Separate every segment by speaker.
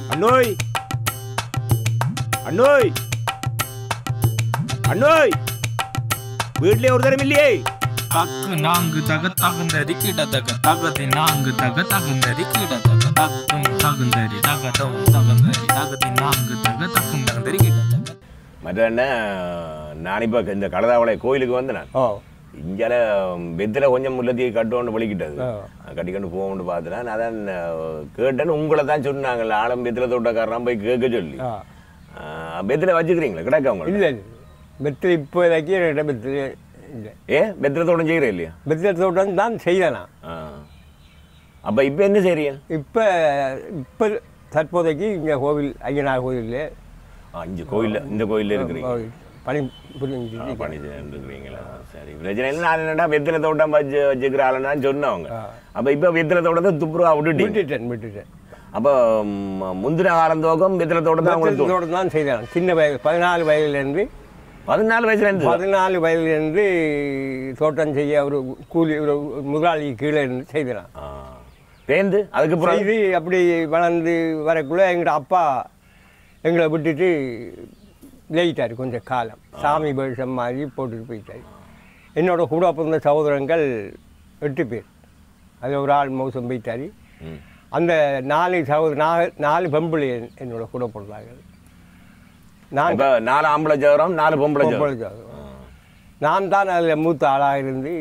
Speaker 1: அண்ணோய் அண்ணோய் அண்ணோய் வீட்லயே ஒரு தரம் இல்லையே
Speaker 2: தக்கு நான்கு தக தகுந்தரி கிட தக தகதி நான்கு தக தகுந்தரி கிட தக தக்கும் தகுந்தரி தகதம் தகுந்தரி தகதி நான்கு தக தக்கும் தகுந்தரி கிட தக
Speaker 1: மற்ற என்ன நான் இப்போ இந்த கலதாவளை கோயிலுக்கு வந்து நான்
Speaker 3: ஓ
Speaker 1: இங்கால பெத்தில் கொஞ்சம் முல்லத்தையும் கட்டுவோன்னு வலிக்கிட்டது
Speaker 3: ஆ.
Speaker 1: கட்டிக்கொண்டு போவோம்னு பார்த்தேன் அதான் அஹ், கேட்டேன்னு உங்களை தான் சொன்னாங்கல்ல ஆழம் பெத்தில் தோட்டக்காரன் போய் கேட்க சொல்லி
Speaker 3: ஆ
Speaker 1: பெத்தில் வச்சுக்கிறீங்களா கிடக்க அவங்க
Speaker 3: இல்லை இல்லை பெத்தில் இப்போதைக்கு என்கிட்ட பெத்தில் இல்லை
Speaker 1: ஏ பெத்தில் தோட்டம் செய்கிறேன் இல்லையா
Speaker 3: பெத்தில் தோட்டம் தான் செய்தேன் நான்
Speaker 1: ஆ அப்போ இப்போ என்ன செய்றீங்க
Speaker 3: இப்போ இப்போ தற்போதைக்கு இங்கே கோவில் ஐயனார் கோவிலில்
Speaker 1: ஆ, இங்க கோயில்ல இந்த கோயில்ல இருக்கிறீங்க
Speaker 3: பணி புரிஞ்சு
Speaker 1: ஆ, பணி செய்துட்டு இருக்கிறீங்களா சரி பிரச்சனை இல்லை நான் என்னடா வெத்தில தோட்டம் வச்சு வச்சுக்கிற ஆளுன்னு சொன்னவங்க
Speaker 3: ஆ.
Speaker 1: அப்ப இப்ப வெத்தில தோட்டத்தை துப்புரவா விட்டுட்டீங்க
Speaker 3: விட்டுட்டேன் விட்டுட்டேன்
Speaker 1: அப்ப ம், முந்தின காலம் தோக்கம் வெத்தில தோட்டம் தான் உங்களுக்கு
Speaker 3: பெத்தில் தோட்டம் தான் செய்தேன் சின்ன வயது பதினாலு வயதுலேருந்து
Speaker 1: பதினாலு வயசுல இருந்து
Speaker 3: பதினாலு வயதுலேருந்து தோட்டம் செய்ய ஒரு கூலி ஒரு முதலாளி கீழே இருந்து செய்தேன்
Speaker 1: ஆ. பேந்து அதுக்கப்புறம்
Speaker 3: செய்து அப்படி வளர்ந்து வரக்குள்ள எங்களோட அப்பா எங்களை விட்டுட்டு லேட்டார் கொஞ்சம் காலம் சாமி வேஷம் மாதிரி போட்டுட்டு போயிட்டார் என்னோட கூட பிறந்த சகோதரங்கள் எட்டு பேர் அதில் ஒரு ஆள் மோசம் போயிட்டார்
Speaker 1: ம்.
Speaker 3: அந்த நாலு சகோதர நாலு நாலு பெம்பிளை என்னோட கூட பிறந்தார்கள் நான்
Speaker 1: இப்ப நாலு ஆம்பளை ஜவரம் நாலு பொம்பளை
Speaker 3: பொம்பளை
Speaker 1: ஜவரம்
Speaker 3: சகோதரன். நான் தான் அதில் மூத்த ஆளாக இருந்து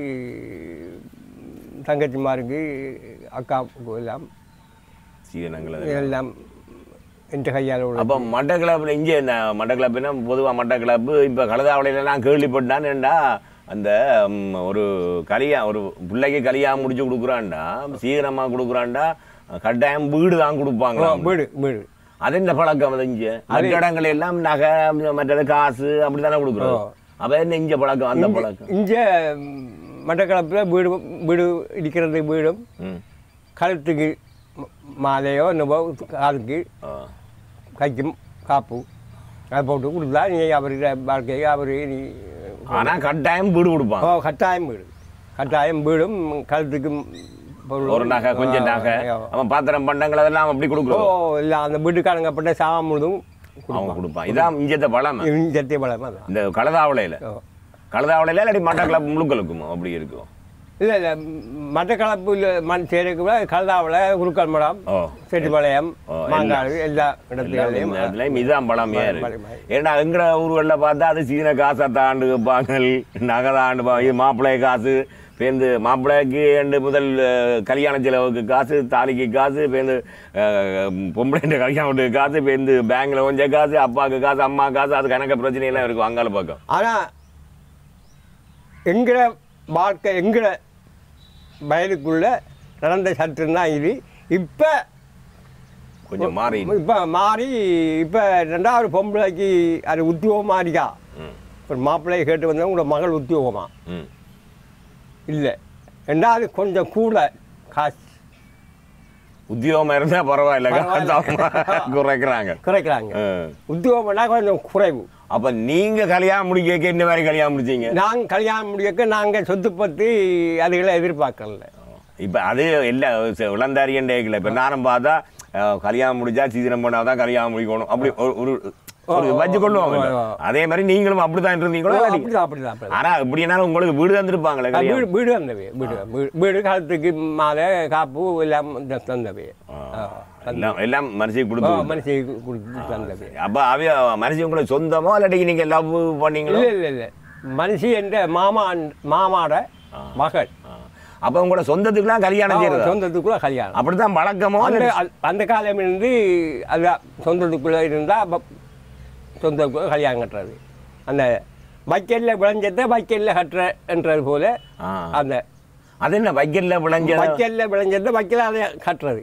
Speaker 3: தங்கச்சிமாருக்கு அக்காவுக்கு எல்லாம்
Speaker 1: சீனங்கள்
Speaker 3: எல்லாம் என்ற கையால் உள்ள
Speaker 1: அப்ப மட்டக்கிளப்புல இங்கே என்ன மட்டக்கிளப்புனா பொதுவா மட்டக்கிளப்பு இப்ப கலதாவளையில நான் கேள்விப்பட்டான்டா அந்த ம், ஒரு கலியா ஒரு பிள்ளைக்கு கலியா முடிச்சு கொடுக்குறான்டா சீக்கிரமா கொடுக்குறான்டா கட்டாயம் வீடு தான் கொடுப்பாங்களா
Speaker 3: வீடு வீடு
Speaker 1: அது என்ன பழக்கம் அது இங்க மற்ற இடங்கள் எல்லாம் நகை மற்றது காசு அப்படித்தானே கொடுக்குறோம் அப்ப என்ன இங்க பழக்கம் அந்த பழக்கம்
Speaker 3: இங்கே மட்டக்களப்பில் வீடு வீடு இடிக்கிறது வீடும்
Speaker 1: ம்.
Speaker 3: கழுத்துக்கு ம- மாலையோ என்னவோ காலுக்கு
Speaker 1: ஆ.
Speaker 3: கைக்கும் காப்பு அதை போட்டு கொடுத்தா நீ அவருடைய வாழ்க்கையை அவரு நீ
Speaker 1: ஆனா கட்டாயம் வீடு கொடுப்பாங்க
Speaker 3: ஓ கட்டாயம் வீடு கட்டாயம் வீடும் கழுத்துக்கும் பொருள்.
Speaker 1: ஒரு நகை கொஞ்சம் நகை
Speaker 3: ஆ,
Speaker 1: அவன் பாத்திரம் பண்டங்கள் அதெல்லாம் அப்படி
Speaker 3: ஓ
Speaker 1: கொடுக்குறோம்
Speaker 3: இல்லை அந்த வீட்டுக்காரங்கப்பட்ட சாமான் முழுதும்
Speaker 1: அவங்க கொடுப்பான் இதான் இங்கத்த பழமை
Speaker 3: சத்திய பழமாக தான்
Speaker 1: இந்த கலதாவளையில
Speaker 3: ஓ
Speaker 1: கலதாவளையில இல்லாட்டி மட்டக்கிளப்பு முழுக்களுக்குமோ அப்படி இருக்கும்
Speaker 3: இல்லை இல்லை மட்டக்களப்பு மண் சேருக்குள்ள கலதாவில் குருக்கள் மடம்
Speaker 1: ஓ
Speaker 3: செட்டிப்பாளையம்
Speaker 1: ஓ,
Speaker 3: மாங்காடு எல்லா
Speaker 1: எல்லா
Speaker 3: இடத்துலையும்
Speaker 1: நேரத்துலயும் இதான் பழமையா இருக்கு
Speaker 3: பழமை.
Speaker 1: ஏன்னா எங்கட ஊர்களில் பார்த்தா அது சீன காசை தாண்டு வைப்பாங்க நகை தாண்டு வைப்பாங்க. இது மாப்பிள்ளை காசு பேருந்து மாப்பிள்ளைக்கு ரெண்டு முதல் அஹ், கல்யாண செலவுக்கு காசு தாலிக்கு காசு பேருந்து பொம்பளை கல்யாணத்துக்கு காசு பேருந்து பேங்க்ல கொஞ்சம் காசு அப்பாவுக்கு காசு அம்மா காசு அது கணக்கு பிரச்சனை எல்லாம் இருக்கும் அங்கால பக்கம்
Speaker 3: ஆனால் எங்கட வாழ்க்கை எங்கட வயலுக்குள்ள நடந்த சற்று தான் இது இப்போ
Speaker 1: கொஞ்சம் மாறி
Speaker 3: இப்போ மாறி இப்போ ரெண்டாவது பொம்பளைக்கு அது உத்தியோகமாக இருக்கா
Speaker 1: ம்,
Speaker 3: ஒரு மாப்பிள்ளையை கேட்டு வந்தவங்க உங்களோட மகள் உத்தியோகமா
Speaker 1: ம்.
Speaker 3: இல்லை ரெண்டாவது கொஞ்சம் கூட காசு
Speaker 1: உத்தியோகமா இருந்தா பரவாயில்ல
Speaker 3: பரவாயில்ல.
Speaker 1: காசு குறைக்கிறாங்க
Speaker 3: குறைக்கிறாங்க
Speaker 1: ஆ.
Speaker 3: உத்தியோகம்னா கொஞ்சம் குறைவு
Speaker 1: அப்ப நீங்க கல்யாணம் முடிக்க என்ன மாதிரி கல்யாணம் முடிச்சீங்க
Speaker 3: நாங்கள் கல்யாணம் முடிக்க நாங்கள் சொத்து பற்றி அதுகளை எதிர்பார்க்கல
Speaker 1: இப்ப அது எல்லா இளந்தாரியன் டேக்கில் இப்ப நானும் பார்த்தா அஹ், கல்யாணம் முடிச்சா சீதனம் பண்ணாதான் கல்யாணம் முடிக்கணும் அப்படி ஒரு ஒரு ஒரு வச்சு கொள்ளுவாங்க
Speaker 3: ஓ, ஓ.
Speaker 1: அதே மாதிரி நீங்களும் அப்படிதான் இருந்தீங்களோ இல்லாட்டி-
Speaker 3: அப்படிதான் அப்படிதான் அப்படிதான்
Speaker 1: ஆனா இப்படினாலும் உங்களுக்கு வீடு தந்திருப்பாங்களே
Speaker 3: ஆ,
Speaker 1: கல்யாணம்
Speaker 3: வீடு வீடு வந்தவை வீடு வீடு- வீடு காலத்துக்கு மாலை காப்பு எல்லாம் த- தந்தவை ஆ,
Speaker 1: எல்லாம் எல்லாம் மனசுக்கு
Speaker 3: ஓ,
Speaker 1: கொடுத்து
Speaker 3: மனுஷி கொடுத்து தந்தவை
Speaker 1: அப்ப அவைய மனசு உங்களுக்கு சொந்தமோ இல்லாட்டி நீங்க லவ் பண்ணீங்களோ
Speaker 3: இல்லை இல்லை இல்லை மனுஷி என்ற மாமா மாமாட மகள்
Speaker 1: ஆ. அப்ப உங்களோட சொந்தத்துக்குலாம் கல்யாணம் செய்யறது
Speaker 3: சொந்தத்துக்குள்ள கல்யாணம்
Speaker 1: அப்படித்தான் பழக்கமோ
Speaker 3: அந்த
Speaker 1: இல்லாட்டி-
Speaker 3: அந்த- அந்த காலம் இருந்து அதான் சொந்தத்துக்குள்ள இருந்தா அப்ப சொந்தத்துக்குள்ள கல்யாணம் கட்டுறது அந்த வைக்கல்ல விளைஞ்சதை வைக்கல்ல கட்டுற என்றது போல
Speaker 1: ஆ.
Speaker 3: அந்த
Speaker 1: அது என்ன வைக்கல்ல விளைஞ்ச
Speaker 3: வைக்கல்ல விளைஞ்சதை வைக்கல அதை கட்டுறது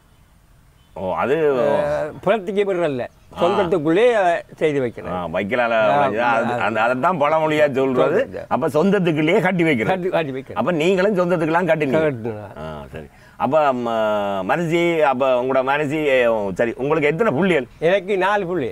Speaker 1: ஓ அது
Speaker 3: அஹ், புறத்துக்கு விடுறதில்ல சொந்தத்துக்குள்ளே அதை செய்து வைக்கிறது
Speaker 1: வைக்கலால அந்த அதைத்தான் பழமொழியா சொல்றது அப்ப சொந்தத்துக்குள்ளேயே கட்டி வைக்கிறது
Speaker 3: கட்டி கட்டி வைக்கிறது
Speaker 1: அப்ப நீங்களும் சொந்தத்துக்குலாம் கட்டினீங்க
Speaker 3: கட்டுனா.
Speaker 1: ஆ சரி அப்ப ம, மனசி அப்ப உங்களோட மனசி சரி உங்களுக்கு எத்தனை புள்ளிகள்
Speaker 3: எனக்கு நாலு புள்ளி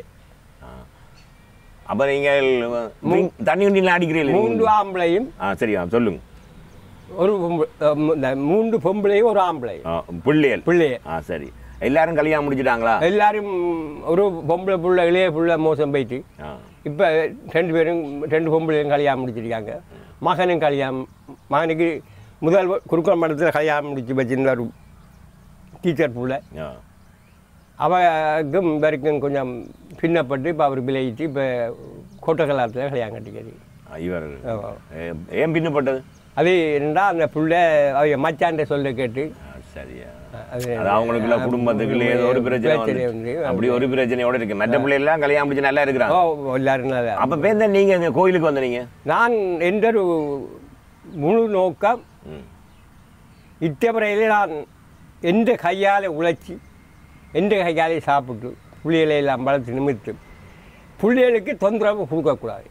Speaker 1: அப்ப நீங்கள் மீன் தண்ணி குண்டிலாம் அடிக்கிறீங்க
Speaker 3: மூன்று ஆம்பளையும்
Speaker 1: ஆ சரி ஆ, சொல்லுங்க
Speaker 3: ஒரு பொம்பளை- அஹ், மு- இந்த மூன்று பொம்பளையும் ஒரு ஆம்பளையும்
Speaker 1: ஆ, புள்ளிகள்
Speaker 3: பிள்ளைய
Speaker 1: ஆ சரி எல்லாரும் கல்யாணம் முடிச்சிட்டாங்களா
Speaker 3: எல்லாரும் ஒரு பொம்பளை புள்ள இளைய புள்ள மோசம் போயிட்டு
Speaker 1: ஆ.
Speaker 3: இப்போ ரெண்டு பேரும் ரெண்டு பொம்பளையும் கல்யாணம் முடிச்சிருக்காங்க மகனும் கல்யாணம் மகனுக்கு முதல் குறுக்கல் மண்டலத்தில் கல்யாணம் முடிச்சு வச்சிருந்த ஒரு டீச்சர் புள்ள
Speaker 1: ஆ.
Speaker 3: அவருக்கும் இவருக்கும் கொஞ்சம் பின்னப்பட்டு இப்போ அவர் விளையிட்டு இப்போ கோட்டக்கலாத்தில் கல்யாணம் கட்டிக்கிறது
Speaker 1: ஆ, இவர்
Speaker 3: ஆமா.
Speaker 1: ஏ- ஏன் பின்னப்பட்டது
Speaker 3: அது என்னடா அந்த புள்ள அவங்க மச்சான்ட சொல்ல கேட்டு
Speaker 1: ஆ, சரியா
Speaker 3: அது
Speaker 1: அது அவங்களுக்குள்ள குடும்பத்துக்குள்ள ஏதோ ஒரு பிரச்சனை
Speaker 3: பிரச்சனை
Speaker 1: வந்து
Speaker 3: வந்து
Speaker 1: அப்படி ஒரு பிரச்சனையோட இருக்கு மற்ற பிள்ளை எல்லாம் கல்யாணம் முடிச்சு நல்லா
Speaker 3: ஓ
Speaker 1: இருக்கிறாங்க
Speaker 3: எல்லாரும் நல்லா
Speaker 1: அப்ப பேர் நீங்க இங்க கோயிலுக்கு வந்தீங்க
Speaker 3: நான் எந்த ஒரு முழு நோக்கம்
Speaker 1: ம்.
Speaker 3: இத்தவரையில் நான் எந்த கையால் உழைச்சி எந்த கையாலே சாப்பிட்டு புள்ளிகளை எல்லாம் வளர்த்து நிமித்து புள்ளிகளுக்கு தொந்தரவு கொடுக்கக்கூடாது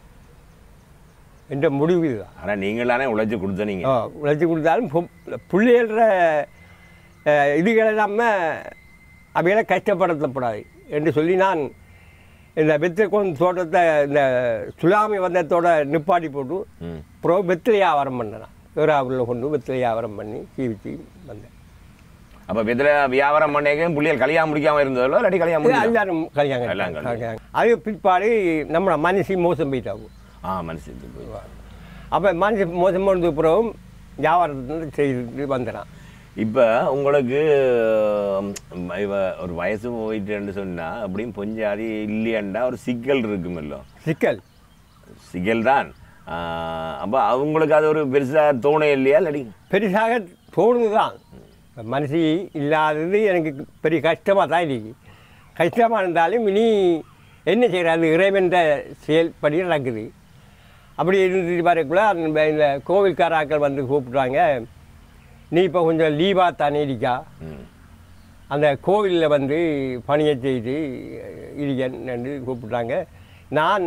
Speaker 3: என்ற முடிவு இதுதான்
Speaker 1: ஆனா நீங்களானே உழைச்சு கொடுத்தனீங்க
Speaker 3: ஓ உழைச்சி கொடுத்தாலும் பு- புள்ளிகள அஹ், இதுகளை நம்ம அவைகளை கஷ்டப்படுத்தப்படாது என்று சொல்லி நான் இந்த வெத்திரக்கோன் தோட்டத்தை இந்த சுனாமி வந்ததோட நிப்பாட்டி போட்டு
Speaker 1: ம்.
Speaker 3: அப்புறம் வெத்திலை வியாபாரம் பண்ணேன் வேறாவில் கொண்டு வெத்திலை வியாபாரம் பண்ணி ஜீவிச்சு வந்தேன்
Speaker 1: அப்ப வெத்தில வியாபாரம் பண்ணேங்க புள்ளியல் கல்யாணம் முடிக்காம இருந்ததோ இல்லாட்டி கல்யாணம்
Speaker 3: இது
Speaker 1: முடிச்சா
Speaker 3: எல்லாரும் கல்யாணம்
Speaker 1: எல்லாம் கல்யாணம்.
Speaker 3: கல்யாணம். அது பிற்பாடு நம்ம மனசு மோசம் போயிட்டாகும்
Speaker 1: ஆ மனசு போய்
Speaker 3: அப்போ மனசு மோசம் போனது பிறகும் வியாபாரத்தை செய்து வந்தேன்
Speaker 1: இப்ப உங்களுக்கு ம், இவ ஒரு வயசு போயிட்டுன்னு சொன்னா அப்படியும் பொஞ்சாதி இல்லையாண்டா ஒரு சிக்கல் இருக்குமല്ലോ
Speaker 3: சிக்கல்
Speaker 1: சிக்கல் தான் ஆ, அப்ப அவங்களுக்கு அது ஒரு பெருசா தோண இல்லையா இல்லாட்டி
Speaker 3: பெருசாக தோணுது தான் மனசு இல்லாதது எனக்கு பெரிய கஷ்டமாக தான் இருக்கு கஷ்டமாக இருந்தாலும் இனி என்ன செய்கிறது இறைவன்ற செயல்படி நடக்குது அப்படி இருந்துட்டு வரக்குள்ள அந்த இந்த கோவில்காராக்கள் வந்து கூப்பிட்றாங்க நீ இப்போ கொஞ்சம் லீவாக தானே இருக்கா
Speaker 1: ம்.
Speaker 3: அந்த கோவிலில் வந்து பணியை செய்து இருக்கன் என்று கூப்பிட்டாங்க நான்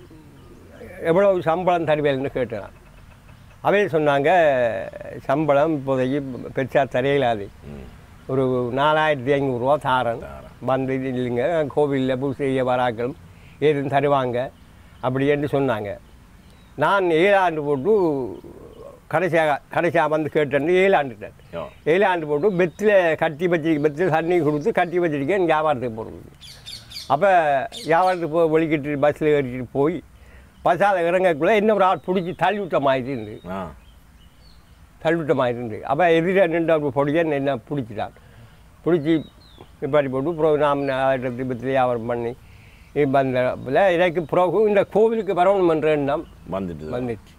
Speaker 3: எவ்வளவு சம்பளம் தருவேன்னு கேட்டேன் நான். அவே சொன்னாங்க சம்பளம் இப்போதைக்கு பெருசாக தரையிலாது
Speaker 1: ம்.
Speaker 3: ஒரு நாலாயிரத்தி ஐநூறுரூவா தாரன் வந்து இது இல்லைங்க கோவிலில் பூஜை செய்ய வராக்களும் ஏதும் தருவாங்க அப்படி என்று சொன்னாங்க நான் ஏழாண்டு போட்டு கடைசியாக கடைசியாக வந்து கேட்டேன் ஏழாண்டுட்டேன்
Speaker 1: ஓ.
Speaker 3: ஏழாண்டு போட்டு பெத்தில் கட்டி வச்சு பெத்தில் தண்ணி கொடுத்து கட்டி வச்சிருக்கேன் வியாபாரத்துக்கு போகிறது அப்போ வியாபாரத்துக்கு போய் வெளிக்கிட்டு பஸ்ஸில் ஏறிட்டு போய் பஸ்ஸால் இறங்கக்குள்ளே இன்னொரு ஆள் பிடிச்சி தள்ளி விட்ட மாதிரி இருந்து
Speaker 1: ஆ
Speaker 3: தள்ளி விட்ட மாதிரி இருந்து அப்போ எதிர நின்று அப்படி பொடியன் என்ன பிடிச்சிட்டான் பிடிச்சி நிப்பாட்டி போட்டு பிறகு நாம் ஆயிரத்தி பத்தில் வியாபாரம் பண்ணி வந்தப்பில் எனக்கு பிறகு இந்த கோவிலுக்கு வரணும் என்ற எண்ணம்
Speaker 1: வந்துட்டு
Speaker 3: வந்துச்சு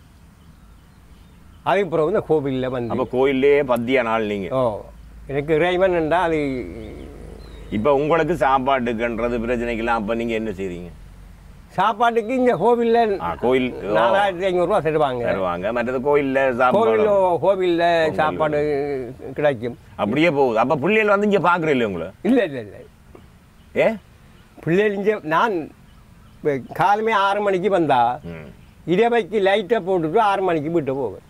Speaker 3: அதுக்கு பிறகு இந்த கோவிலில் வந்து
Speaker 1: அப்ப கோயிலே பத்தியா நாள் நீங்க
Speaker 3: ஓ எனக்கு இறைவன் என்றால் அது
Speaker 1: இப்ப உங்களுக்கு சாப்பாட்டுக்குன்றது பிரச்சனைக்கெல்லாம் அப்ப நீங்க என்ன செய்றீங்க
Speaker 3: சாப்பாட்டுக்கு இங்கே கோவிலில்
Speaker 1: ஆ கோயில் ஓ,
Speaker 3: நாலாயிரத்தி ஐநூறுரூவா தருவாங்க
Speaker 1: தருவாங்க மற்றது கோயில்ல
Speaker 3: கோவில்
Speaker 1: சாப்பாடு
Speaker 3: கோவிலில் சாப்பாடு கிடைக்கும்
Speaker 1: அப்படியே போகுது அப்ப பிள்ளைகள் வந்து இங்க பாக்குற இல்லையா உங்களை
Speaker 3: இல்லை இல்லை இல்லை
Speaker 1: ஏ
Speaker 3: பிள்ளைகள் இங்கே நான் இப்ப காலமே ஆறு மணிக்கு வந்தா
Speaker 1: ம்.
Speaker 3: இரவைக்கு லைட்டை போட்டுட்டு ஆறு மணிக்கு வீட்டை போவேன்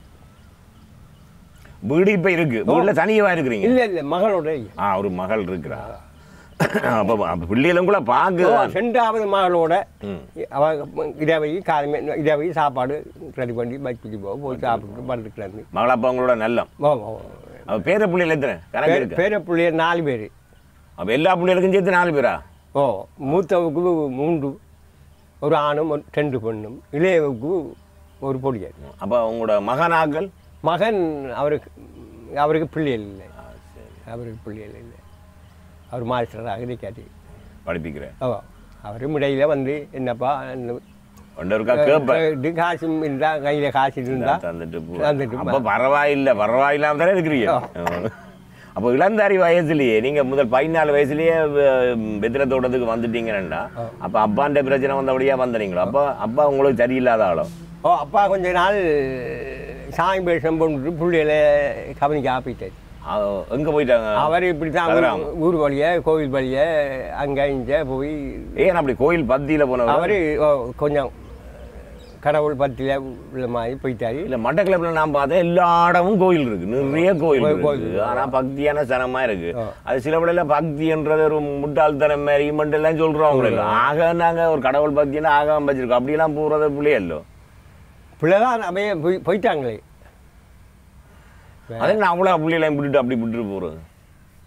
Speaker 1: வீடு இப்ப இருக்கு வீட்டுல தனியவா இருக்கிறீங்க
Speaker 3: இல்லை இல்லை மகளோட
Speaker 1: ஆ ஒரு மகள் இருக்கிறா அப்ப அப்ப பிள்ளைகளும் கூட பாக்குதான்
Speaker 3: ரெண்டாவது மகளோட
Speaker 1: ம்.
Speaker 3: அவ இரவை காலமே இரவை சாப்பாடு ரெடி பண்ணி பைக்கு போக போய் சாப்பிட்டு படுத்துக்கிறாங்க
Speaker 1: மகள் அப்பா உங்களோட நல்லம் அவ பேர பிள்ளைகள் எத்தனை கணக்கு இருக்கு
Speaker 3: பேர பிள்ளைய நாலு பேர்
Speaker 1: அப்ப எல்லா பிள்ளைகளுக்கும் சேர்த்து நாலு பேரா
Speaker 3: ஓ மூத்தவுக்கு மூன்று ஒரு ஆணும் ஒரு ரெண்டு பெண்ணும் இளையவுக்கு ஒரு பொடியர்
Speaker 1: அப்ப உங்களோட மகனாக்கள்
Speaker 3: மகன் அவருக்கு அவருக்கு பிள்ளைகள் இல்லை அவருக்கு பிள்ளைகள் இல்லை அவர் மாஸ்டராக இருக்காரு
Speaker 1: படிப்பிக்கிறேன்
Speaker 3: ஓ அவர் இடையில வந்து என்னப்பா
Speaker 1: ஒன்று இருக்கா கேட்பேன்
Speaker 3: இது காசு இருந்தா கையில் காசு இருந்தா
Speaker 1: தந்துட்டு போ.
Speaker 3: தந்துட்டு
Speaker 1: அப்ப பரவாயில்ல பரவாயில்லாம தானே இருக்கிறீங்க அப்போ இளந்தாரி வயசுலயே நீங்க முதல் பதினாலு வயசுலயே வெத்திர தோட்டத்துக்கு வந்துட்டீங்கன்னா அப்ப அப்பான்ற பிரச்சனை வந்தபடியா வந்தீங்களா அப்பா அப்பா உங்களுக்கு சரியில்லாத ஆளோ
Speaker 3: ஓ அப்பா கொஞ்ச நாள் சாமி பேசம் போட்டு பிள்ளைகளை கவனிக்க ஆப்பிட்டார்
Speaker 1: ஆ, எங்க போயிட்டாங்க
Speaker 3: அவர் இப்படி தான்
Speaker 1: கதிராம.
Speaker 3: ஊர் வழியே கோவில் வழியே அங்கே இங்கே போய்
Speaker 1: ஏன் அப்படி கோயில் பத்தியில போனவர்
Speaker 3: அவர் கொஞ்சம் கடவுள் பற்றியில் உள்ள மாதிரி போயிட்டாரு
Speaker 1: இல்ல மட்டக்கிழப்புல நான் பார்த்தேன் எல்லா இடமும் கோயில் இருக்கு நிறைய கோயில்
Speaker 3: கோயில்
Speaker 1: இருக்கு ஆனா பக்தியான சனமா இருக்கு
Speaker 3: ஆ.
Speaker 1: அது சில விடையில பக்தின்றது ஒரு முட்டாள்தனம் மாதிரி மட்டும் எல்லாம் சொல்றவங்க இல்ல ஆக நாங்க ஒரு கடவுள் பக்தின்னு ஆகாம வச்சிருக்கோம் அப்படியெல்லாம் போறது பிள்ளையல்லோ
Speaker 3: பிள்ளைதான் அப்படியே போய் போயிட்டாங்களே
Speaker 1: அதே நான் அவ்வளோ பிள்ளைகளையும் விட்டுட்டு அப்படி விட்டுட்டு போறது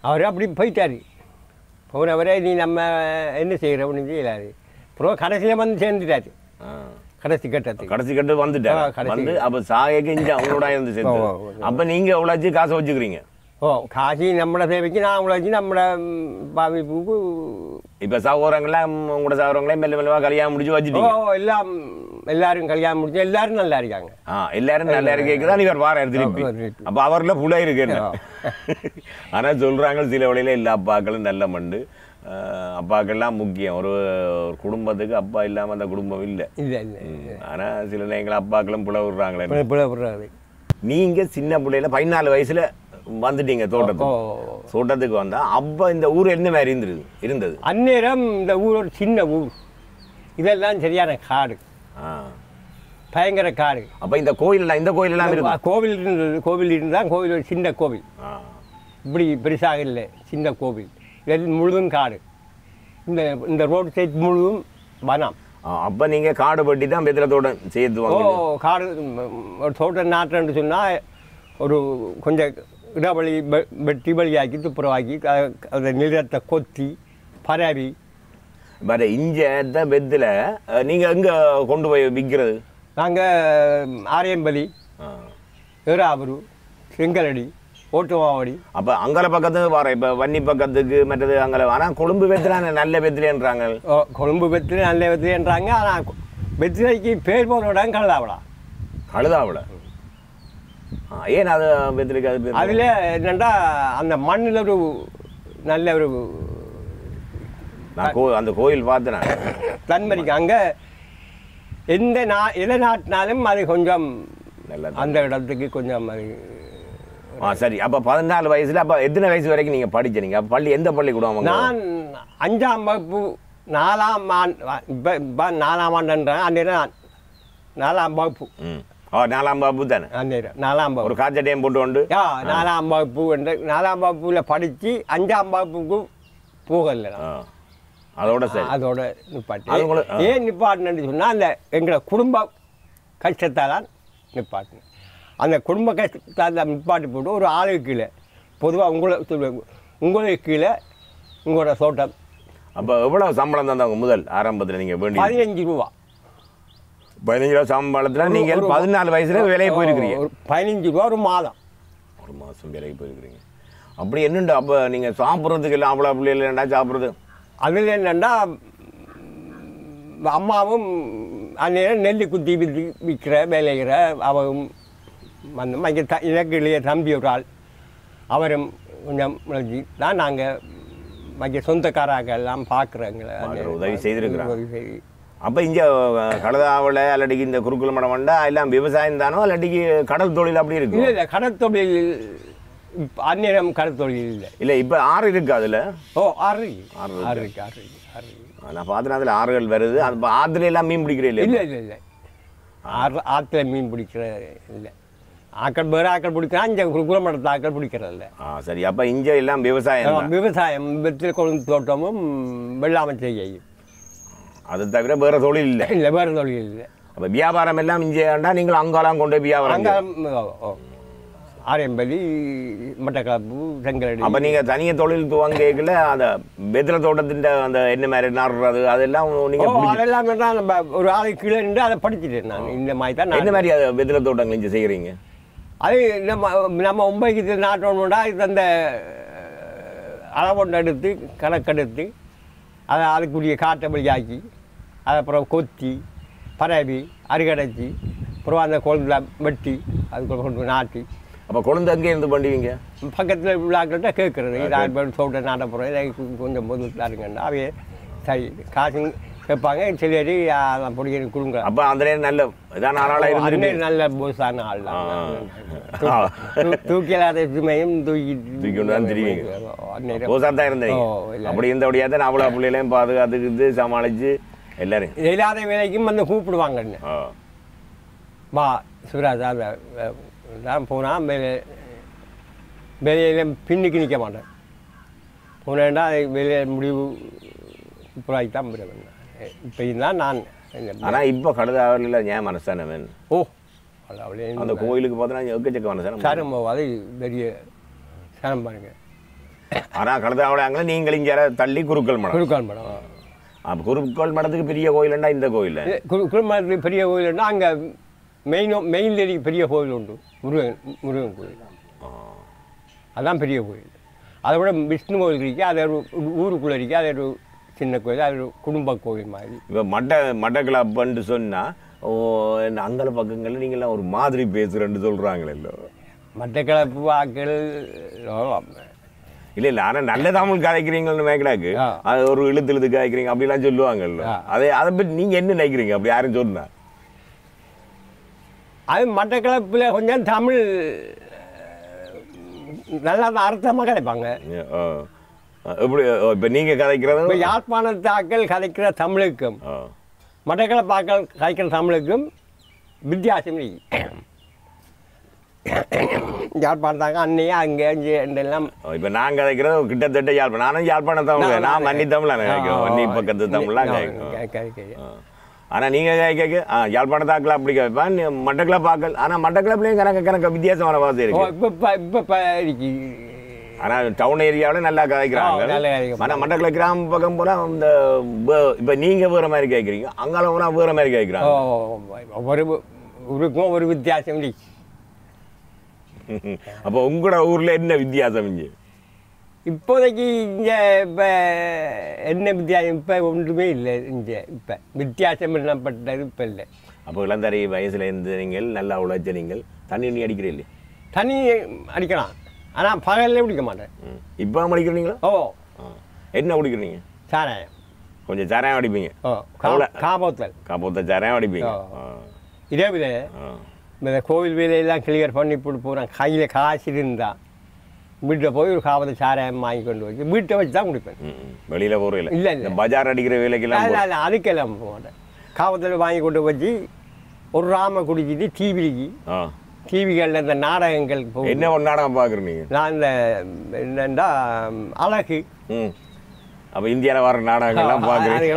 Speaker 3: அவர் அப்படி போயிட்டாரு போனவரே நீ நம்ம என்ன செய்கிற ஒன்றும் செய்யலாரு அப்புறம் கடைசியில் வந்து சேர்ந்துட்டாரு
Speaker 1: ஆ.
Speaker 3: கடைசி கட்டத்துக்கு
Speaker 1: கடைசி கட்டு வந்துட்டேன்
Speaker 3: ஆ, கடைசி.
Speaker 1: வந்து அப்ப சாகைக்கு இங்க அவங்களோட இருந்து சேர்த்து
Speaker 3: ஓ, ஓ,
Speaker 1: அப்ப நீங்க உழைச்சு காசை வச்சுக்கிறீங்க
Speaker 3: ஓ காசி நம்மளோட சேவைக்கு நான் உழைச்சி நம்மளோட ம், பாவிப்புக்கு
Speaker 1: இப்ப சகோதரங்களாம் உங்களோட சகோதரங்களையும் மெல்ல மெல்லவா கல்யாணம் முடிச்சு
Speaker 3: ஓ
Speaker 1: வச்சுட்டீங்க
Speaker 3: எல்லாம் எல்லாரும் கல்யாணம் முடிச்சு எல்லாரும் நல்லா இருக்காங்க
Speaker 1: ஆ எல்லாரும் நல்லா இருக்கேக்குதான் இவர் வார திருப்பி
Speaker 3: ஆ, திருப்பி.
Speaker 1: அப்ப அவர்ல புல இருக்கு என்ன
Speaker 3: ஆ.
Speaker 1: ஆனா சொல்றாங்க சில வழியில எல்லா அப்பாக்களும் நல்ல மண்டு ஆஹ் அப்பாக்கெல்லாம் முக்கியம் ஒரு ஒரு குடும்பத்துக்கு அப்பா இல்லாம அந்த குடும்பம் இல்லை
Speaker 3: இல்லை இல்லை
Speaker 1: ஆனா சில நேரங்கள் அப்பாக்களும் புல விடுறாங்களே
Speaker 3: பிள்ளைப்படுறாரு
Speaker 1: நீங்க சின்ன பிள்ளையில பதினாலு வயசுல வந்துட்டீங்க
Speaker 3: ஓ
Speaker 1: தோட்டத்துக்கு தோட்டத்துக்கு வந்தா அப்ப இந்த ஊர் என்ன மாதிரி இருந்தது இருந்தது
Speaker 3: அந்நேரம் இந்த ஊர் ஒரு சின்ன ஊர் இதெல்லாம் சரியான காடு
Speaker 1: ஆ.
Speaker 3: பயங்கர காடு
Speaker 1: அப்ப இந்த கோயில் இந்த கோயில் எல்லாம் இருக்கு
Speaker 3: கோவில் இருந்தது கோவில் இருந்தால் கோவில் ஒரு சின்ன கோவில்
Speaker 1: ஆ.
Speaker 3: இப்படி பெருசாக இல்லை சின்ன கோவில் இது முழுதும் காடு இந்த இந்த ரோடு சைட் முழுதும் வனம்
Speaker 1: ஆ, அப்ப நீங்க காடு பட்டி தான் பெத்திரத்தோட சேர்த்து
Speaker 3: ஓ
Speaker 1: வாங்க
Speaker 3: காடு ம், ஒரு தோட்டம் நாட்டுன்னு சொன்னால் ஒரு கொஞ்சம் இடவழி வெ- வெட்டி வழியாக்கி துப்புரவாக்கி அ- அந்த நிலத்தை கொத்தி பரவி
Speaker 1: பட் இஞ்ச பெத்துல அஹ், நீங்க எங்க கொண்டு போய் விற்கிறது
Speaker 3: நாங்கள் ஆரியம்பலி ஏறாபுரு செங்கலடி ஓட்டுமாவடி
Speaker 1: அப்ப அங்கல பக்கத்துக்கு வர இப்ப வன்னி பக்கத்துக்கு மற்றது அங்கல ஆனா கொழும்பு பெத்துல நல்ல பெத்துலன்றாங்க
Speaker 3: ஓ, கொழும்பு வெத்திலை நல்ல வெத்திலைன்றாங்க ஆனால் வெத்திலைக்கு பேர் போன இடம் கழுதாவடா
Speaker 1: கழுதாவுல ஆ, ஏன் அது பெத்துலுக்கு அது பேர்
Speaker 3: அதில் என்னென்னா அந்த மண்ணில் ஒரு நல்ல ஒரு
Speaker 1: நான் கோ அந்த கோயில் பார்த்தேன் நான்.
Speaker 3: தன்மரிக்கு அங்கே எந்த நா எதை நாட்டினாலும் அது கொஞ்சம்
Speaker 1: நல்லது
Speaker 3: அந்த இடத்துக்கு கொஞ்சம் அது
Speaker 1: ஆ சரி அப்ப பதினாலு வயசுல அப்ப எத்தனை வயசு வரைக்கும் நீங்க படிச்சீங்க அப்ப பள்ளி எந்த பள்ளிக்கூடம் அவங்க
Speaker 3: நான் அஞ்சாம் வகுப்பு நாலாம் ஆண்டு இப்போ இப்போ நாலாம் ஆண்டுன்றேன் அந்த நேரம் நாலாம் வகுப்பு
Speaker 1: ம் ஓ நாலாம் பாபு தானே
Speaker 3: அந்த நேரம் நாலாம் வகுப்பு
Speaker 1: ஒரு காய்ச்சட்டையும் போட்டு கொண்டு
Speaker 3: யா நாலாம் வகுப்பு என்ற நாலாம் வகுப்பில் படித்து அஞ்சாம் வகுப்புக்கு போகல நான்.
Speaker 1: ஆ, அதோட சரி
Speaker 3: அதோட நிப்பாட்டி
Speaker 1: அது உங்களுக்கு- ஆ.
Speaker 3: ஏன் நிப்பாட்டினு சொன்னால் அந்த எங்களை குடும்ப கஷ்டத்தால் தான் நிப்பாட்டினேன் அந்த குடும்ப கஷ்டத்தால் தான் நிப்பாட்டி போட்டு ஒரு ஆளுக்கு கீழே பொதுவாக உங்களை சொல்லுவேன் உங்களுக்கு கீழே உங்களோட தோட்டம்
Speaker 1: அப்ப எவ்வளவு சம்பளம் தந்தாங்க முதல் ஆரம்பத்துல நீங்க வேண்டி
Speaker 3: பதினஞ்சு ரூபா
Speaker 1: பதினஞ்சு ரூபா சம்பளத்துல
Speaker 3: ஒரு-
Speaker 1: நீங்க
Speaker 3: ஒரு-
Speaker 1: பதினாலு வயசுல வேலைக்கு போயிருக்கிறீங்க
Speaker 3: ஒரு பதினஞ்சு ரூபா ஒரு மாதம்
Speaker 1: ஒரு மாசம் வேலைக்கு போயிருக்கிறீங்க அப்படி என்னண்டா அப்ப நீங்க சாப்பிட்றதுக்கு எல்லாம் அவ்வளோ பிள்ளைகள் என்னடா சாப்பிட்றது
Speaker 3: அதில் என்னென்னா அம்மாவும் அந்நேரம் நெல்லி குத்தி விற்று விற்கிற வேலைகிற அவரும் வந்து மங்க த எனக்கு இளைய தம்பி ஒரு ஆள் அவரும் கொஞ்சம் விளைஞ்சி தான் நாங்கள் மற்ற சொந்தக்காராங்க எல்லாம் பார்க்குறோங்களே
Speaker 1: பார்க்குற உதவி செய்திருக்கிறாங்க.
Speaker 3: உதவி செய்து
Speaker 1: அப்ப இங்க கழுதாவில் அல்லாட்டிக்கு இந்த குறுக்குல மடம் வண்டா எல்லாம் விவசாயம் தானோ இல்லாட்டிக்கு கடல் தொழில் அப்படி
Speaker 3: இல்லை
Speaker 1: இருக்கும்
Speaker 3: இல்லை கடற்தொழில் இப்ப அந்நேரம் கடற்தொழில் இல்லை
Speaker 1: இல்ல இப்ப ஆறு இருக்கு அதுல
Speaker 3: ஓ ஆறு
Speaker 1: ஆறு
Speaker 3: ஆறு இருக்கு ஆறு இருக்கு ஆறு இருக்கு
Speaker 1: நான் பார்த்தேன் அதுல ஆறுகள் வருது அது இப்ப ஆத்துல எல்லாம் மீன் பிடிக்கிற இல்லையா
Speaker 3: இல்லை இல்லை இல்லை ஆறு ஆற்றுல மீன் பிடிக்கிற இல்லை ஆக்கள் வேறு ஆக்கள் பிடிக்கிறா இங்கே குளமடத்து ஆக்கள் பிடிக்கிறதில்ல
Speaker 1: ஆ சரி அப்ப இங்க எல்லாம் விவசாயம் தான்.
Speaker 3: விவசாயம் வெற்றில கொழுந்து தோட்டமும் வெள்ளாமை செய்யும்
Speaker 1: அது தவிர வேற தொழில் இல்லை
Speaker 3: இல்லை வேறு தொழில் இல்லை
Speaker 1: அப்ப வியாபாரம் எல்லாம் இஞ்சேண்டா நீங்கள் அங்கெல்லாம் கொண்டு போய் வியாபாரம்
Speaker 3: அங்கே
Speaker 1: செய்யணும்.
Speaker 3: ஆரியம்பலி மட்டக்களப்பு செங்கலடி
Speaker 1: அப்ப நீங்க தனிய தொழில் துவங்கல அந்த வெத்தில தோட்டத்தின் அந்த என்ன மாதிரி நடுறது அதெல்லாம் நீங்க
Speaker 3: ஓ
Speaker 1: பிடிச்சி-
Speaker 3: அதெல்லாம் வேணா நம்ம ஒரு ஆளை கீழே நின்று அதை படிச்சுட்டேன் நான் இந்த மாதிரி தான்
Speaker 1: என்ன
Speaker 3: நான்
Speaker 1: மாதிரி அது வெத்தில தோட்டங்கள் இங்க செய்யறீங்க
Speaker 3: அது நம்ம நம்ம ஒம்பைக்கு நாட்டோம்னா இது அந்த அளவொண்டு எடுத்து கணக்கெடுத்து அதை அதுக்குரிய காட்டை வழியாக்கி அதை அப்புறம் கொத்தி பரவி அருகடைச்சி அப்புறம் அந்த குழந்தை வெட்டி அதுக்குள்ள கொண்டு போய் நாட்டி
Speaker 1: அப்ப குழந்தை எங்கே இருந்து பண்ணுவீங்க
Speaker 3: பக்கத்தில் உள்ளாக்கிட்ட கேட்குறது இது ஆறு பேர் தோட்ட நாட்ட போகிறோம் இதை கொ- கொஞ்சம் பொது தாருங்கண்டா அவையே சரி காசு கேட்பாங்க சரி அதெல்லாம் பிடிக்கிற கொடுங்க
Speaker 1: அப்ப அந்த நேரம் நல்ல இதான ஆளாக இருந்திருப்பீங்க
Speaker 3: அண்ணன் நல்ல போசான ஆள் தான்
Speaker 1: ஆ.
Speaker 3: தூ- தூக்கி இல்லாத சுமையும் தூக்கி
Speaker 1: தூக்கி கொண்டு தான் திரிவீங்க.
Speaker 3: அந்நேரம்
Speaker 1: போசா தான் இருந்தீங்க
Speaker 3: ஓ, இல்ல.
Speaker 1: அப்படி இருந்தபடியா தான் அவ்வளோ பிள்ளைகளையும் பாதுகாத்துக்கிட்டு சமாளிச்சு எல்லாரும்
Speaker 3: இல்லாத வேலைக்கும் வந்து கூப்பிடுவாங்க என்ன
Speaker 1: ஆ.
Speaker 3: வா சிவராஜ் அந்த நான் போனால் வேலை வேலையில பின்னுக்கு நிற்க மாட்டேன் போனேன்டா வேலையை முடிவு புறாக்கி தான் போயிடுவேன் இப்போ தான் நான் என்ன-
Speaker 1: ஆனா இப்ப கடுதாவில் ஏன் மனசானவன்
Speaker 3: ஓ அவளே
Speaker 1: அந்த கோயிலுக்கு பார்த்தோன்னா எக்கச்சக்க மனசான
Speaker 3: சரம் அது பெரிய சரம் பாருங்க
Speaker 1: ஆனால் கழுதாவளையாங்கள நீங்கள் இங்கே தள்ளி குருக்கள் மடம்
Speaker 3: குருக்கால் மடம்
Speaker 1: அப்போ குருக்கள் மடத்துக்கு பெரிய கோயிலண்டா இந்த கோயில்
Speaker 3: இது குரு குருமலத்துக்கு பெரிய கோயில்னா அங்கே மெயின் மெயின்ல பெரிய கோயில் உண்டு முருகன் முருகன் கோயில் அதான் பெரிய கோயில் அதை விட விஷ்ணு கோயில் இருக்கு அது ஒரு ஊருக்குள்ளே இருக்கு அது ஒரு சின்ன கோயில் அது ஒரு குடும்ப கோயில் மாதிரி
Speaker 1: இப்போ மட்ட மட்டக்கிளப்புன்னு சொன்னால் ஓ அங்கல பக்கங்களில் நீங்கள்லாம் ஒரு மாதிரி பேசுகிறேன்னு சொல்கிறாங்களே இல்லை
Speaker 3: மட்டக்களப்பு வாக்கள்
Speaker 1: இல்லை இல்லை ஆனால் நல்ல தமிழ் கதைக்கிறீங்கன்னு மேக்கடாக்கு
Speaker 3: ஆ.
Speaker 1: அது ஒரு இழுத்து இழுத்து கதைக்கிறீங்க அப்படிலாம் சொல்லுவாங்கல்ல
Speaker 3: ஆ.
Speaker 1: அதை அதை பற்றி நீங்கள் என்ன நினைக்கிறீங்க அப்படி யாரும் சொன்னா
Speaker 3: அது மட்டக்களப்பில் கொஞ்சம் தமிழ் நல்லா அர்த்தமாக கிடைப்பாங்க
Speaker 1: ஆ. எப்படி இப்போ நீங்கள்
Speaker 3: இப்போ
Speaker 1: கதைக்கிறது
Speaker 3: யாழ்ப்பாணத்து ஆக்கள் கதைக்கிற தமிழுக்கும்
Speaker 1: ஆ.
Speaker 3: மட்டக்களப்பு ஆக்கள் கதைக்கிற தமிழுக்கும் வித்தியாசம் இருக்கு யாழ்ப்பாணத்தாங்க அன்னையே அங்கே இங்கே எல்லாம்
Speaker 1: இப்போ நான் கதைக்கிறது கிட்டத்தட்ட யாழ்ப்பாணம் நானும் யாழ்ப்பாண தமிழ் நான் மன்னி தமிழ் நினைக்கிறேன் வன்னி பக்கத்து தமிழ்லாம் கேட்கும் ஆனால் நீங்கள் கேட்க ஆ யாழ்ப்பாணத்தாக்கில் அப்படி கேட்பேன் மட்டக்கிளப் ஆக்கள் ஆனால் மட்டக்கிளப்லேயும் கணக்கு கணக்கு வித்தியாசமான வார்த்தை இருக்கு
Speaker 3: இப்போ இப்போ இப்போ இப்போ இருக்கு
Speaker 1: ஆனால் டவுன் ஏரியாவில் நல்லா கதைக்கிறாங்க
Speaker 3: ஆ, நல்லா கதைக்கிறாங்க.
Speaker 1: ஆனால் மட்டக்கிளப் கிராம பக்கம் போனால் இந்த இப்போ நீங்கள் வேறு மாதிரி கேட்குறீங்க அங்கால போனால் வேறு மாதிரி
Speaker 3: ஓ,
Speaker 1: கேட்குறாங்க
Speaker 3: ஒரு ஊருக்கும் ஒரு வித்தியாசம் இருக்கு
Speaker 1: அப்போ உங்களோட ஊரில் என்ன வித்தியாசம் இங்கே
Speaker 3: இப்போதைக்கு இங்கே இப்போ என்ன வித்தியாசம் இப்போ ஒன்றுமே இல்லை இங்கே இப்போ வித்தியாசம் என்னப்பட்டது இப்போ இல்லை
Speaker 1: அப்போ இளந்தரை வயசுல இருந்து நீங்கள் நல்லா உழைச்ச நீங்கள் தண்ணி நீ அடிக்கிறீங்களே
Speaker 3: தண்ணி அடிக்கலாம் ஆனால் பகலில் குடிக்க மாட்டேன்
Speaker 1: இப்போ அடிக்கிறீங்களா
Speaker 3: ஓ
Speaker 1: ஆ. என்ன குடிக்கிறீங்க
Speaker 3: சாராயம்
Speaker 1: கொஞ்சம் சாராயம் அடிப்பீங்க
Speaker 3: ஓ
Speaker 1: அவ்வளோ.
Speaker 3: காபோத்தல்
Speaker 1: காப்போத்த சாராயம் அடிப்பீங்க
Speaker 3: ஆ.
Speaker 1: ஆ.
Speaker 3: இதே வித
Speaker 1: ஆ.
Speaker 3: இந்த கோவில் வேலையெல்லாம் கிளியர் பண்ணி போட்டு போகிறேன் கையில் காசு இருந்தா வீட்டில் போய் ஒரு காவத்தை சாராயம் வாங்கி கொண்டு வச்சு வீட்டை வச்சு தான் குடிப்பேன்
Speaker 1: ம், ம். வெளியில போகிறோம்
Speaker 3: இல்ல,
Speaker 1: இல்லை
Speaker 3: இல்ல.
Speaker 1: இந்த பஜார் அடிக்கிற வேலைக்கெல்லாம்
Speaker 3: இல்ல,
Speaker 1: போ-
Speaker 3: இல்ல, அதுக்கெல்லாம் போக மாட்டேன் காவத்தில் வாங்கி கொண்டு வச்சு ஒரு ராம குடிச்சிட்டு டிவிக்கு
Speaker 1: ஆ
Speaker 3: டிவிகளில் இந்த நாடகங்கள் போகும்
Speaker 1: என்ன ஒரு நாடகம் பார்க்குறீங்க
Speaker 3: நான் இந்த என்னண்டா அழகு
Speaker 1: ம் அப்போ இந்தியாவில் வர நாடகங்கள்லாம்
Speaker 3: ஆ,
Speaker 1: பார்க்குறீங்க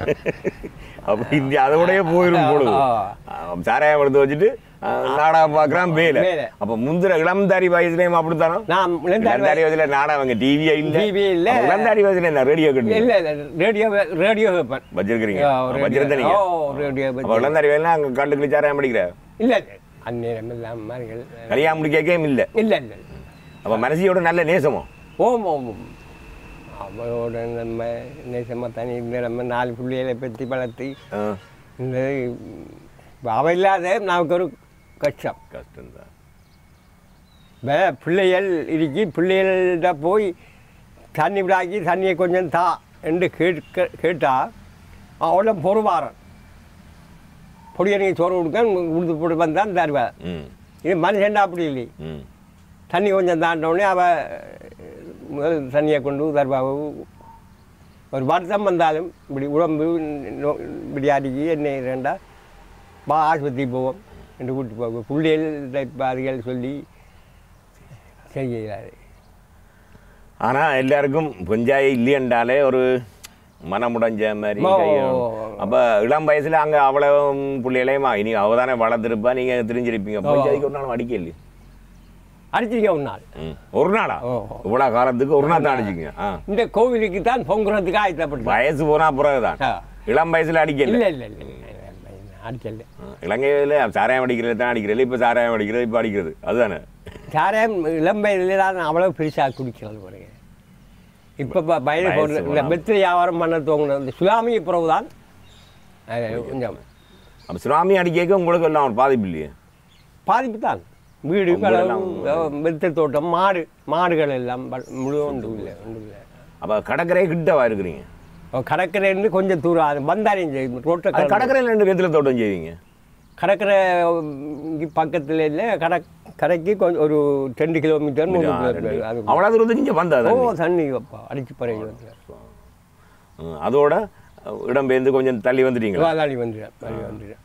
Speaker 1: அப்போ இந்தியா அதோடய போயிடும் பொழுது
Speaker 3: ஆ.
Speaker 1: ஆ, சாராயம் எடுத்து வச்சுட்டு ஆ, நாடகம் பார்க்குறான் வேலை
Speaker 3: வேலை.
Speaker 1: அப்போ முந்திர இளம்தாரி வயசுலேயும் அப்படித்தானோ
Speaker 3: நான்
Speaker 1: இளந்தாரி வயசுல நாடகம் டிவியே இல்லை
Speaker 3: TV இல்ல.
Speaker 1: அப்ப இளந்தாரி வயசுல என்ன ரேடியோ கட்டு
Speaker 3: இல்லை இல்லை ரேடியோ ரேடியோ வைப்பேன்
Speaker 1: வச்சிருக்கிறீங்க
Speaker 3: ஆ,
Speaker 1: அப்ப
Speaker 3: ரேடியோ.
Speaker 1: வச்சிருந்தீங்க
Speaker 3: ஓ, ரேடியோ வச்சு.
Speaker 1: அப்போ இளந்தாரி வயசுல அங்கே கண்டுக்கிட்டு சாராயம் படிக்கிற
Speaker 3: இல்லை அந்நேரம் இல்லாம மாதிரிகள்
Speaker 1: கல்யாணம் முடிக்கவே இல்லை
Speaker 3: இல்லை இல்லை
Speaker 1: அப்போ மனசியோட நல்ல நேசமோ
Speaker 3: ஓம் ஓம் ஓம். அவளோட நம்ம நேசமாக தனி இருந்து நம்ம நாலு பிள்ளைகளை பற்றி வளர்த்து
Speaker 1: ஆ,
Speaker 3: இந்த இப்ப அவ இல்லாத நமக்கு ஒரு கஷ்டம்
Speaker 1: கஷ்டம்தான்
Speaker 3: இப்போ பிள்ளைகள் இருக்கி பிள்ளைகள்கிட்ட போய் தண்ணி விடாக்கி தண்ணியை கொஞ்சம் தா என்று கேட்க கேட்டால் அவ்வளோ பொறுவாரன் பொடியனைக்கு சோறு கொடுக்க கொடுத்து போட்டு வந்தான் தருவேன்
Speaker 1: ம்
Speaker 3: இது மனுஷன்டா அப்படி இல்லை
Speaker 1: ம்
Speaker 3: தண்ணி கொஞ்சம் தாண்டவுடனே அவள் முதல் தண்ணியை கொண்டு தருவா ஒரு வருத்தம் வந்தாலும் இப்படி உடம்பு நோ- இப்படி அடிக்கி என்ன ரெண்டா வா ஆஸ்பத்திரி போவோம் என்று கூட்டி போவோம் பிள்ளைகள் பாதிகள் சொல்லி செய்கிறாரு
Speaker 1: ஆனால் எல்லாருக்கும் பஞ்சாயி இல்லையென்றாலே ஒரு மனமுடைஞ்ச மாதிரி
Speaker 3: ஓ.
Speaker 1: அப்போ இளம் வயசுல அங்கே அவ்வளோ பிள்ளைகளையுமா இனி அவ தானே வளர்த்துருப்பா நீங்கள் தெரிஞ்சிருப்பீங்க பஞ்சாயத்துக்கு ஒரு நாள் அடிக்க இல்லையே
Speaker 3: அடிச்சிருக்க ஒரு நாள்
Speaker 1: ம் ஒரு நாளா
Speaker 3: ஓ.
Speaker 1: இவ்வளோ காலத்துக்கு ஒரு நாள் தான் அடிச்சிங்க ஆ
Speaker 3: இந்த கோவிலுக்கு தான் பொங்குறதுக்கு ஆயத்தப்பட்டு
Speaker 1: வயசு போனா பிறகுதான்
Speaker 3: ஆ.
Speaker 1: இளம் வயசுல அடிக்கல
Speaker 3: இல்லை இல்லை இல்லை அடிக்கல
Speaker 1: இலங்கையில் சாராயம் அடிக்கிறது தான் அடிக்கிறது இப்போ சாராயம் அடிக்கிறது இப்போ அடிக்கிறது அதுதானே
Speaker 3: சாராயம் இளம்பயில தான் அவ்வளோ பெருசாக குடிக்கிறது பாருங்க இப்போ பயணம்
Speaker 1: வயசு
Speaker 3: போடுற இந்த
Speaker 1: வராம.
Speaker 3: பெத்து வியாபாரம் பண்ண தோங்கின இந்த சுனாமி பிறகு தான் அது கொஞ்சம்
Speaker 1: அப்போ சுனாமி அடிக்க உங்களுக்கு எல்லாம் ஒரு பாதிப்பு இல்லையே
Speaker 3: பாதிப்பு தான் வீடு
Speaker 1: அவங்க எல்லாம்
Speaker 3: களவு வெத்த தோட்டம் மாடு மாடுகள் எல்லாம் ப- முழு ஒன்று இல்லை ஒன்று இல்லை
Speaker 1: அப்போ கடற்கரை கிட்டவா இருக்கிறீங்க
Speaker 3: கடற்கரைன்னு கொஞ்சம் தூரம் அது வந்தாரையும் செய்யும் ரோட்டை
Speaker 1: அது கடற்கரையில் ரெண்டு வெத்தில தோட்டம் செய்வீங்க
Speaker 3: கடற்கரை இங்க பக்கத்தில் இல்லை கடை கரைக்கு கொஞ்சம் ஒரு ரெண்டு கிலோமீட்டர் மூணு கிலோமீட்டர் அது
Speaker 1: அவ்வளோ தூரத்துக்கு இங்கே வந்தா
Speaker 3: ஓ தண்ணி வைப்பா அடிச்சு பறவை வந்து
Speaker 1: அதோட இடம் பெயர்ந்து கொஞ்சம் தள்ளி வந்துட்டீங்களா
Speaker 3: வாதாளி வந்துடுறேன் மறுபடி வந்துடுறேன்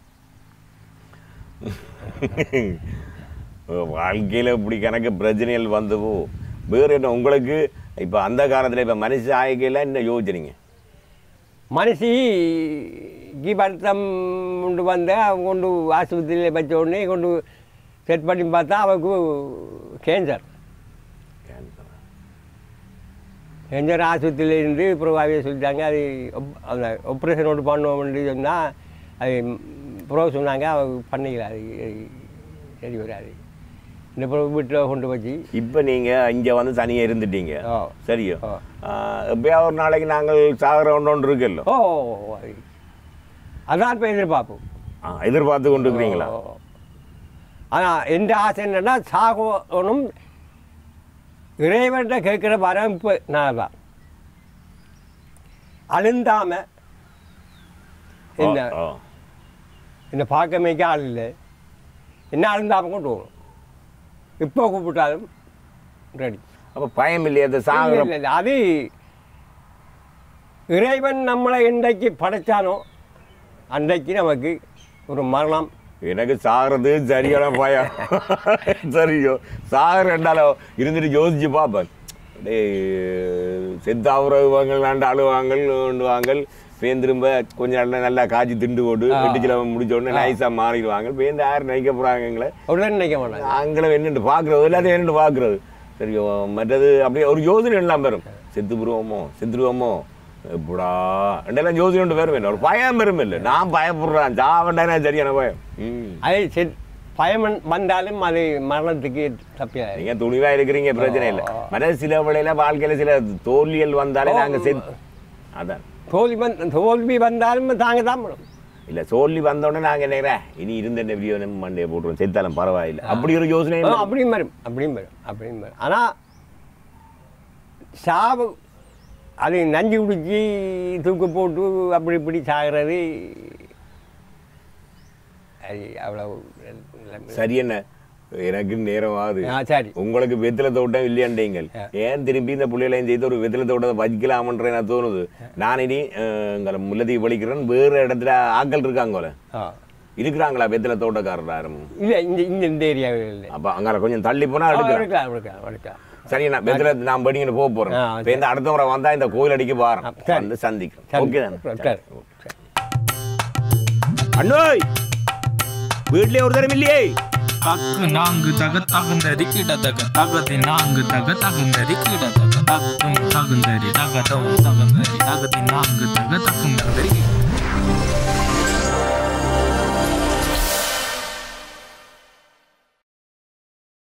Speaker 1: வாழ்க்கையில் இப்படி கணக்கு பிரச்சனைகள் வந்தவோ வேறு என்ன உங்களுக்கு இப்போ அந்த காலத்தில் இப்போ மனுஷ ஆய்க்கையில் என்ன யோசிச்சிருங்க
Speaker 3: மனுஷிக்கு வருத்தம் கொண்டு வந்த அவங்க கொண்டு ஆஸ்பத்திரியில் வச்ச உடனே கொண்டு செட் பண்ணி பார்த்தா அவருக்கு கேன்சர் எந்த ஆஸ்பத்திரியில இருந்து பிறகு சொல்லிட்டாங்க அது op- அந்த ஆப்ரேஷன் ஒன்று பண்ணுவோம்னு சொன்னால் அது பிறகு சொன்னாங்க அவ பண்ணிக்கல அது அது சரி வராது இந்த பிறகு வீட்டில் கொண்டு வச்சு
Speaker 1: இப்போ நீங்க இங்க வந்து தனியா இருந்துட்டீங்க
Speaker 3: ஓ
Speaker 1: சரியோ
Speaker 3: ஓ.
Speaker 1: எப்பயா ஒரு நாளைக்கு நாங்கள் சாகிற ஒன்று ஒன்று இருக்குல்ல
Speaker 3: ஓ அது. அதான் இப்போ எதிர்பார்ப்போம்
Speaker 1: ஆ, எதிர்பார்த்து கொண்டு இருக்கிறீங்களா
Speaker 3: ஆனால் எந்த ஆசை என்னன்னா சாகணும் இறைவன்கிட்ட கேட்குற வரம் இப்போ நான் தான் அழுந்தாம என்ன
Speaker 1: ஓ, ஓ.
Speaker 3: என்ன பார்க்க மேய்க்க ஆள் இல்லை என்ன அழுந்தாம கொண்டு போகணும் இப்போ கூப்பிட்டாலும் ரெடி
Speaker 1: அப்ப பயம் இல்லையா அந்த சாகிற
Speaker 3: இல்லை, இல்லை, அது இறைவன் நம்மளை என்றைக்கு படைச்சானோ அன்றைக்கு நமக்கு ஒரு மரணம்
Speaker 1: எனக்கு சாகிறது சரியான பயம் சரியோ சாகிறண்டாலும் இருந்துட்டு யோசிச்சு பார்ப்பேன் டேய் செத்தாவுறவங்க நாண்டு அழுவாங்க பேன் திரும்ப கொஞ்ச நாள்ல நல்லா காய்ச்சி திண்டு போட்டு
Speaker 3: ஆ.
Speaker 1: வெட்டிச்சில முடிச்ச உடனே நைஸா மாறிடுவாங்க பேருந்து யார் நினைக்க போறாங்க எங்களை
Speaker 3: உடனே நினைக்க மாட்டாங்க
Speaker 1: அங்கே என்னென்று பார்க்குறது எல்லாத்தையும் என்னென்று பார்க்குறது சரியோ மற்றது அப்படியே ஒரு யோசனை எல்லாம் வரும் செத்து புருவோமோ செத்துருவோமோ எப்படா ரெண்டெல்லாம் யோசனை ஒன்று வரும் என்ன ஒரு பயம் வரும் இல்லை நான் பயப்படுறேன் சாவண்டானே சரியான பயம் ம்
Speaker 3: அது செத் பயம் வந்- வந்தாலும் அது மரணத்துக்கு தப்பியாது
Speaker 1: நீங்க துணிவா இருக்கிறீங்க பிரச்சனை இல்லை மற்ற சில வேளையில வாழ்க்கையில சில தோல்வியல் வந்தாலே நாங்க செத் அதான்
Speaker 3: தோல்வி வந் தோல்வி வந்தாலும் தாங்க தான் பண்ணணும்
Speaker 1: இல்ல தோல்வி வந்தோடனே நாங்க நினைக்கிறேன் இனி இருந்த இந்த வீடியோ நம்ம மண்டையை போட்டுருவோம் செத்தாலும் பரவாயில்லை அப்படி ஒரு யோசனை
Speaker 3: ஆ,
Speaker 1: இல்லை.
Speaker 3: அப்படியும் வரும் அப்படியும் வரும் அப்படியும் வரும் ஆனால் சாவு அது நஞ்சு குடிச்சு தூக்கு போட்டு அப்படி இப்படி சாகிறது அது அவ்வளோ
Speaker 1: சரி என்ன எனக்கு நேரம் ஆகுது
Speaker 3: ஆ சரி
Speaker 1: உங்களுக்கு வெத்தில தோட்டம் இல்லையாண்டீங்கள் ஏன் திரும்பி இந்த பிள்ளைகளையும் செய்து ஒரு வெத்தில தோட்டத்தை வச்சிக்கலாமன்ற எனக்கு தோணுது நான் இனி அஹ், இங்கே முல்லதி வலிக்கிறேன் வேறு இடத்துல ஆட்கள் இருக்காங்களே
Speaker 3: ஆ
Speaker 1: இருக்கிறாங்களா வெத்தில தோட்டக்காரர் யாரும்
Speaker 3: இல்லை இந்த இந்த இந்த ஏரியாவில் இல்லை
Speaker 1: அப்ப அங்கே கொஞ்சம் தள்ளி போனா
Speaker 3: ஆ,
Speaker 1: எடுக்கலாம்
Speaker 3: எடுக்கலாம் எடுக்கலாம் எடுக்கலாம்
Speaker 1: சரி நான் வெத்தில நான் படிக்கிட்டு போக போறேன்
Speaker 3: ஆ,
Speaker 1: இப்போ இந்த அடுத்த முறை வந்தா இந்த கோயில் அடிக்க
Speaker 3: ஆ,
Speaker 1: பாறேன்
Speaker 3: சரி.
Speaker 1: வந்து சந்திக்கிறேன்
Speaker 3: சரி.
Speaker 1: ஓகே
Speaker 3: சரி,
Speaker 1: தானே
Speaker 3: சரி.
Speaker 1: அண்ணோய் வீட்லயே ஒரு தரம் இல்லையே
Speaker 2: தக்கு நான்கு தக தகுந்தரி கிட தக தகதி நான்கு தக தகுந்தரி கிட தக தக்கும் தகுந்தரி தகதம் தகுந்தரி தகதி நான்கு தக தகுந்தரி